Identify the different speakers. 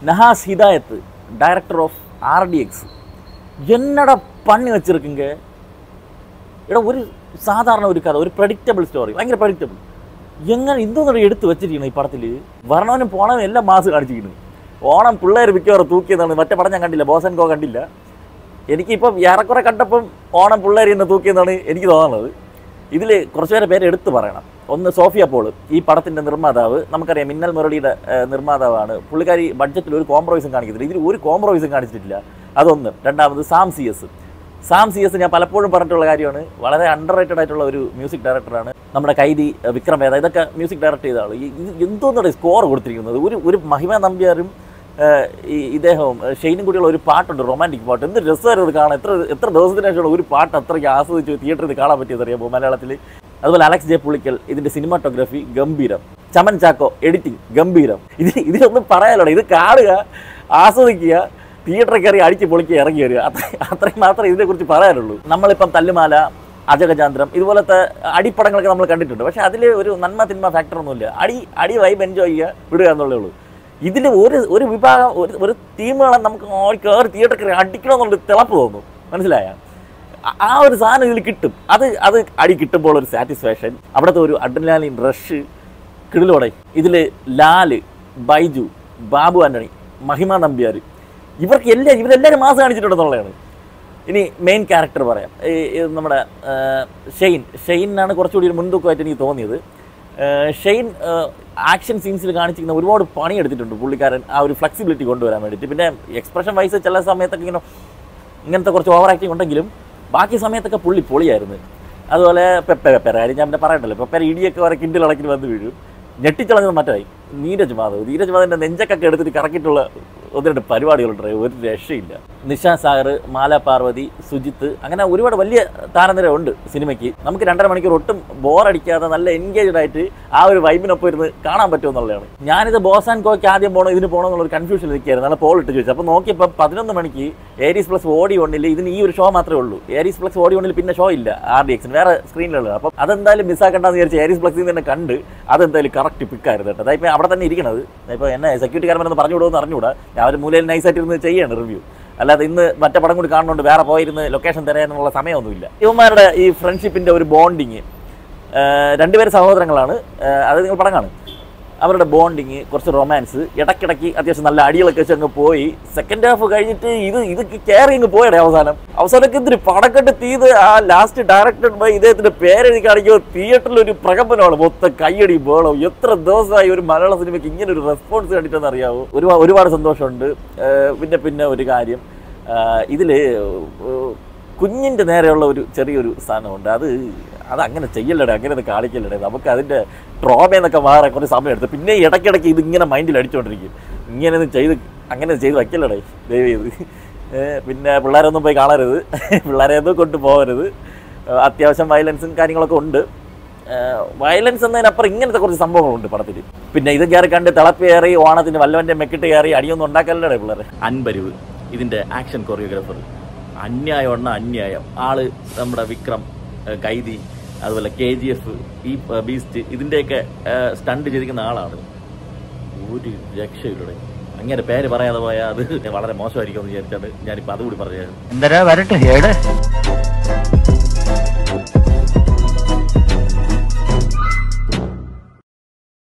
Speaker 1: நஹாஸ் ஹிதாயத் director of RTX என்னடா பண்ணி வச்சிருக்குங்க എടാ ഒരു സാധാരണ ഒരു കഥ ഒരു പ്രഡിക്റ്റബിൾ സ്റ്റോറി ഭയങ്കര പ്രഡിക്റ്റബിൾ എങ്ങനെ ഇതൊന്നും എടുത്ത് വെച്ചിരിക്കണം ഈ പടത്തിൽ വരണവനും പോണവനും എല്ലാം മാസ് കാണിച്ചിരിക്കുന്നു ഓണം പിള്ളേർ മിക്കവാറും തൂക്കിയതാണ് മറ്റേ പടം ഞാൻ കണ്ടില്ല ബോസൻ കോ കണ്ടില്ല എനിക്കിപ്പം ഏറെക്കുറെ കണ്ടപ്പം ഓണം പിള്ളേർ ഇന്ന് തൂക്കിയെന്നാണ് എനിക്ക് തോന്നുന്നത് ഇതിൽ കുറച്ച് പേരെ പേര് എടുത്തു പറയണം ഒന്ന് സോഫിയ പോൾ ഈ പടത്തിൻ്റെ നിർമ്മാതാവ് നമുക്കറിയാം മിന്നൽ മുരളിയുടെ ഏഹ്, നിർമ്മാതാവാണ് പുള്ളിക്കാരി ബഡ്ജറ്റിൽ ഒരു കോംപ്രമൈസും കാണിക്കുന്നില്ല ഇതിൽ ഒരു കോംപ്രമൈസും കാണിച്ചിട്ടില്ല അതൊന്ന് രണ്ടാമത് സാം സി എസ് സാം സി എസ് ഞാൻ പലപ്പോഴും പറഞ്ഞിട്ടുള്ള കാര്യമാണ് വളരെ അണ്ടർ റേറ്റഡ് ആയിട്ടുള്ള ഒരു മ്യൂസിക് ഡയറക്ടറാണ് നമ്മുടെ കൈതി അഹ് വിക്രം വേദ ഇതൊക്കെ മ്യൂസിക് ഡയറക്ടർ ചെയ്ത ആൾ ഇത് എന്തോന്നാണ് സ്കോർ കൊടുത്തിരിക്കുന്നത് ഒരു ഒരു മഹിമ നമ്പ്യാരും ഏഹ്, ഈ ഇദ്ദേഹവും ഏഹ്, ഷെയ്നും കൂടിയുള്ള ഒരു പാട്ടുണ്ട് റൊമാൻറ്റിക് പാട്ട് എന്ത് രസമായിരുന്നു അത് കാണാൻ എത്ര എത്ര ദിവസത്തിന് ശേഷമുള്ള ഒരു പാട്ട് അത്രയ്ക്ക് ആസ്വദിച്ച് തിയേറ്ററിൽ കാണാൻ പറ്റിയത് അറിയാമോ മലയാളത്തിൽ അതുപോലെ അലക്സ് ജെ പുള്ളിക്കൽ ഇതിന്റെ സിനിമാറ്റോഗ്രാഫി ഗംഭീരം ചമൻ ചാക്കോ എഡിറ്റിംഗ് ഗംഭീരം ഇത് ഇതിലൊന്നും പറയാലോ ഇത് കാണുക ആസ്വദിക്കുക തിയേറ്ററിൽ കയറി അടിച്ച് പൊളിക്കുക ഇറങ്ങി വരിക അത്ര അത്രയും മാത്രമേ ഇതിനെക്കുറിച്ച് പറയാനുള്ളൂ നമ്മളിപ്പം തല്ലുമാല അജഗജാന്ത്രം ഇതുപോലത്തെ അടിപ്പടങ്ങളൊക്കെ നമ്മൾ കണ്ടിട്ടുണ്ട് പക്ഷേ അതിൽ ഒരു നന്മ തിന്മ ഫാക്ടർ ഒന്നുമില്ല അടി അടി വൈബ് എൻജോയ് ചെയ്യുക വിടുക എന്നുള്ളേ ഉള്ളൂ ഇതിൽ ഒരു ഒരു വിഭാഗം ഒരു ഒരു ടീമുകളെ നമുക്ക് ഓടി കയറി തിയേറ്ററിൽ കയറി അടിക്കണമെന്നുള്ള തിളപ്പ് തോന്നും മനസ്സിലായ ആ- ആ ഒരു സാധനം ഇതിൽ കിട്ടും അത് അത് അടി കിട്ടുമ്പോൾ ഒരു സാറ്റിസ്ഫാക്ഷൻ അവിടുത്തെ ഒരു അഡ്രനാലിൻ റഷ് കിടിലോടെ ഇതിൽ ലാല് ബൈജു ബാബു ആന്റണി മഹിമ നമ്പ്യാർ ഇവർക്ക് എല്ലാ ഇവരെല്ലാവരും മാസം കാണിച്ചിട്ടുണ്ടെന്നുള്ളതാണ് ഇനി മെയിൻ ക്യാരക്ടർ പറയാം ഈ ഈ നമ്മുടെ ആ, ഷെയ്ൻ ഷെയ്നാണ് കുറച്ചുകൂടി ഒരു മുൻതൂക്കമായിട്ട് എനിക്ക് തോന്നിയത് ആ, ഷെയ്ൻ ആക്ഷൻ സീൻസിൽ കാണിച്ചിരിക്കുന്ന ഒരുപാട് പണിയെടുത്തിട്ടുണ്ട് പുള്ളിക്കാരൻ ആ ഒരു ഫ്ലെക്സിബിലിറ്റി കൊണ്ടുവരാൻ വേണ്ടിയിട്ട് പിന്നെ എക്സ്പ്രഷൻ വൈസ് ചില സമയത്തൊക്കെ ഇങ്ങനെ ഇങ്ങനത്തെ കുറച്ച് ഓവർ ആക്ടിങ് ഉണ്ടെങ്കിലും ബാക്കി സമയത്തൊക്കെ പുള്ളി പൊളിയായിരുന്നു അതുപോലെ പെപ്പ പെപ്പര കാര്യം ഞാൻ പിന്നെ പറയണ്ടല്ലോ പെപ്പര ഇടിയൊക്കെ വരെ കിണ്ടിൽ ഇളക്കി വന്ന് വീഴും ഞെട്ടിച്ചളഞ്ഞത് മറ്റായി നീരജ് മാധവ് നീരജ് മാധവിൻ്റെ നെഞ്ചക്കൊക്കെ എടുത്തിട്ട് കറക്കിയിട്ടുള്ള ഒന്ന് രണ്ട് പരിപാടികളുണ്ട് ഒരു രക്ഷയില്ല നിഷ സാഗർ മാല പാർവതി സുജിത്ത് അങ്ങനെ ഒരുപാട് വലിയ താരനിര ഉണ്ട് സിനിമയ്ക്ക് നമുക്ക് രണ്ടര മണിക്കൂർ ഒട്ടും ബോറടിക്കാതെ നല്ല എൻഗേജ്ഡ് ആയിട്ട് ആ ഒരു വൈബിനൊപ്പം ഇരുന്ന് കാണാൻ പറ്റുമെന്നുള്ളതാണ് ഞാനിത് ബോസ് ആൻഡ് കോയ്ക്ക് ആദ്യം പോകണം ഇതിന് പോകണം എന്നുള്ള ഒരു കൺഫ്യൂഷൻ നിൽക്കുകയായിരുന്നു നല്ല പോൾ ഇട്ട് ചോദിച്ചു അപ്പോൾ നോക്കിയപ്പോൾ പതിനൊന്ന് മണിക്ക് ഏരീസ് പ്ലസ് ഓടി ഒന്നിൽ ഇതിന് ഈ ഒരു ഷോ മാത്രമേ ഉള്ളൂ ഏരീസ് പ്ലസ് ഓടി ഒന്നിൽ പിന്നെ ഷോ ഇല്ല ആർ ഡി എക്സിന് വേറെ സ്ക്രീനിലുള്ളത് അപ്പം അതെന്തായാലും മിസ്സാക്കണ്ടെന്ന് വിചാരിച്ച് ഏരീസ് പ്ലസിൽ നിന്ന് തന്നെ കണ്ട് അതെന്തായാലും കറക്റ്റ് പിക്കായിരുന്നു കേട്ടോ അതായത് അവിടെ തന്നെ ഇരിക്കണത് ഇപ്പോൾ എന്നെ സെക്യൂരിറ്റിക്കാരൻ പറഞ്ഞു വിടുമെന്ന് അറിഞ്ഞുകൂടാ ഞാൻ ഒരു മൂലയിൽ നൈസായിട്ട് ഇരുന്ന് ചെയ്യാണ് റിവ്യൂ അല്ലാതെ ഇന്ന് മറ്റേ പടം കൂടി കാണുന്നുണ്ട് വേറെ പോയിരുന്ന് ലൊക്കേഷൻ തരാനുള്ള സമയമൊന്നുമില്ല ഇവന്മാരുടെ ഈ ഫ്രണ്ട്ഷിപ്പിൻ്റെ ഒരു ബോണ്ടിങ് രണ്ടുപേര് സഹോദരങ്ങളാണ് ആഹ് അത് നിങ്ങൾ പടം കാണും അവരുടെ ബോണ്ടിങ് കുറച്ച് റൊമാൻസ് ഇടയ്ക്കിടയ്ക്ക് അത്യാവശ്യം നല്ല അടികളൊക്കെ വെച്ച് അങ്ങ് പോയി സെക്കൻഡ് ഹാഫ് കഴിഞ്ഞിട്ട് ഇത് ഇത് കയറി അങ്ങ് പോയടേ അവസാനം അവസാനമൊക്കെ ഇതിന് പടക്കെട്ട് തീത് ആ ലാസ്റ്റ് ഡയറക്ടഡ് ബൈ ഇദ്ദേഹത്തിന്റെ പേരെഴുതി കാണിക്കുമ്പോൾ തിയേറ്ററിൽ ഒരു പ്രകമ്പനമാണ് മൊത്തം കയ്യടി ബോളം എത്ര ദിവസമായി ഒരു മലയാള സിനിമയ്ക്ക് ഇങ്ങനെ ഒരു റെസ്പോൺസ് കണ്ടിട്ടെന്ന് അറിയാവോ ഒരുപാട് ഒരുപാട് സന്തോഷമുണ്ട് ഏഹ് പിന്നെ പിന്നെ ഒരു കാര്യം ആഹ് ഇതില് ഏഹ് കുഞ്ഞിൻ്റെ നേരെയുള്ള ഒരു ചെറിയൊരു സാധനമുണ്ട് അത് അത് അങ്ങനെ ചെയ്യല്ലടേ അങ്ങനെ ഒന്ന് കാണിക്കല്ലടേ നമുക്ക് അതിൻ്റെ ട്രോമയെന്നൊക്കെ മാറാൻ കുറച്ച് സമയം എടുത്ത് പിന്നെ ഇടയ്ക്കിടയ്ക്ക് ഇത് ഇങ്ങനെ മൈൻഡിൽ അടിച്ചുകൊണ്ടിരിക്കും ഇങ്ങനെ ഒന്നും ചെയ്ത് അങ്ങനെ ചെയ്ത് വയ്ക്കല്ലടേ ദയവ് ചെയ്ത് ഏ, പിന്നെ പിള്ളേരൊന്നും പോയി കാണരുത് പിള്ളേരെ ഒന്നും കൊണ്ടുപോകരുത് ഏ, അത്യാവശ്യം വയലൻസും കാര്യങ്ങളൊക്കെ ഉണ്ട് വയലൻസ് എന്നതിനപ്പുറം ഇങ്ങനത്തെ കുറച്ച് സംഭവങ്ങളുണ്ട് പടത്തിൽ പിന്നെ ഇത് കയറി കണ്ട് തിളപ്പേറി ഓണത്തിന് വല്ലവൻ്റെ മെക്കിട്ട് കയറി അടിയൊന്നും ഉണ്ടാക്കല്ലേ പിള്ളേർ അൻപരുവ് ഇതിൻ്റെ ആക്ഷൻ കൊറിയോഗ്രാഫർ അന്യായം എണ്ണ അന്യായം ആള് നമ്മുടെ വിക്രം ഏഹ് കൈതി അതുപോലെ കെ ജി എഫ് ഈ പ- ബീസ്റ്റ് ഇതിൻ്റെയൊക്കെ സ്റ്റണ്ട് ചെയ്തിരിക്കുന്ന ആളാണ് ഒരു രക്ഷയിലൂടെ അങ്ങനെ പേര് പറയാതെ പോയാൽ അത് വളരെ മോശമായിരിക്കും എന്ന് വിചാരിച്ചാണ് ഞാനിപ്പോൾ അതുകൂടി പറഞ്ഞു
Speaker 2: എന്തരാ വരട്ടെ ഏട്